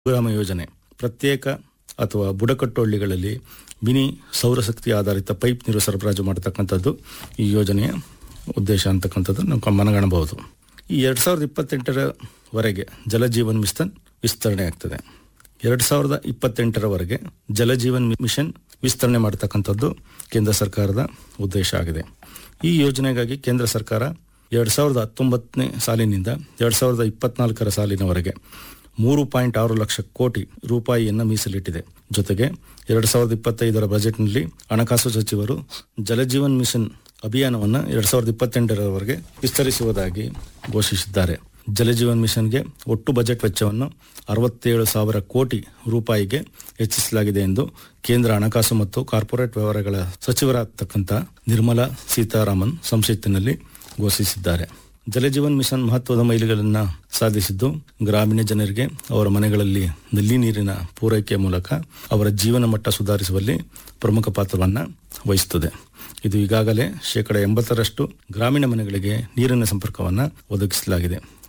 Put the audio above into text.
ಗ್ರಾಮ ಯೋಜನೆ ಪ್ರತ್ಯೇಕ ಅಥವಾ ಬುಡಕಟ್ಟು ಹಳ್ಳಿಗಳಲ್ಲಿ ಮಿನಿ ಸೌರಶಕ್ತಿ ಆಧಾರಿತ ಪೈಪ್ ನೀರು ಸರಬರಾಜು ಮಾಡತಕ್ಕಂಥದ್ದು ಈ ಯೋಜನೆಯ ಉದ್ದೇಶ ಅಂತಕ್ಕಂಥದ್ದು ನಾವು ಮನಗಾಣಬಹುದು ಈ ಎರಡು ಸಾವಿರದ ಇಪ್ಪತ್ತೆಂಟರವರೆಗೆ ಜಲಜೀವನ್ ಮಿಷನ್ ವಿಸ್ತರಣೆ ಆಗ್ತದೆ ಎರಡು ಸಾವಿರದ ಇಪ್ಪತ್ತೆಂಟರವರೆಗೆ ಜಲಜೀವನ್ ಮಿಷನ್ ವಿಸ್ತರಣೆ ಮಾಡತಕ್ಕಂಥದ್ದು ಕೇಂದ್ರ ಸರ್ಕಾರದ ಉದ್ದೇಶ ಆಗಿದೆ ಈ ಯೋಜನೆಗಾಗಿ ಕೇಂದ್ರ ಸರ್ಕಾರ ಎರಡು ಸಾವಿರದ ಹತ್ತೊಂಬತ್ತನೇ ಸಾಲಿನಿಂದ ಎರಡು ಸಾವಿರದ ಇಪ್ಪತ್ನಾಲ್ಕರ ಸಾಲಿನವರೆಗೆ ಮೂರು ಪಾಯಿಂಟ್ ಆರು ಲಕ್ಷ ಕೋಟಿ ರೂಪಾಯಿಯನ್ನು ಮೀಸಲಿಟ್ಟಿದೆ ಜೊತೆಗೆ ಎರಡು ಸಾವಿರದ ಇಪ್ಪತ್ತೈದರ ಬಜೆಟ್ನಲ್ಲಿ ಹಣಕಾಸು ಸಚಿವರು ಜಲಜೀವನ್ ಮಿಷನ್ ಅಭಿಯಾನವನ್ನು ಎರಡು ಸಾವಿರದ ಇಪ್ಪತ್ತೆಂಟರವರೆಗೆ ವಿಸ್ತರಿಸುವುದಾಗಿ ಘೋಷಿಸಿದ್ದಾರೆ ಜಲಜೀವನ್ ಮಿಷನ್ಗೆ ಒಟ್ಟು ಬಜೆಟ್ ವೆಚ್ಚವನ್ನು ಅರವತ್ತೇಳು ಸಾವಿರ ಕೋಟಿ ರೂಪಾಯಿಗೆ ಹೆಚ್ಚಿಸಲಾಗಿದೆ ಎಂದು ಕೇಂದ್ರ ಹಣಕಾಸು ಮತ್ತು ಕಾರ್ಪೊರೇಟ್ ವ್ಯವಹಾರಗಳ ಸಚಿವರಾಗತಕ್ಕಂಥ ನಿರ್ಮಲಾ ಸೀತಾರಾಮನ್ ಸಂಸತ್ತಿನಲ್ಲಿ ಘೋಷಿಸಿದ್ದಾರೆ ಜಲಜೀವನ್ ಮಿಷನ್ ಮಹತ್ವದ ಮೈಲಿಗಲನ್ನು ಸಾಧಿಸಿದ್ದು ಗ್ರಾಮೀಣ ಜನರಿಗೆ ಅವರ ಮನೆಗಳಲ್ಲಿ ನಲ್ಲಿ ನೀರಿನ ಪೂರೈಕೆಯ ಮೂಲಕ ಅವರ ಜೀವನ ಮಟ್ಟ ಸುಧಾರಿಸುವಲ್ಲಿ ಪ್ರಮುಖ ಪಾತ್ರವನ್ನು ವಹಿಸುತ್ತದೆ ಇದು ಈಗಾಗಲೇ ಶೇಕಡ ಎಂಬತ್ತರಷ್ಟು ಗ್ರಾಮೀಣ ಮನೆಗಳಿಗೆ ನೀರಿನ ಸಂಪರ್ಕವನ್ನು ಒದಗಿಸಲಾಗಿದೆ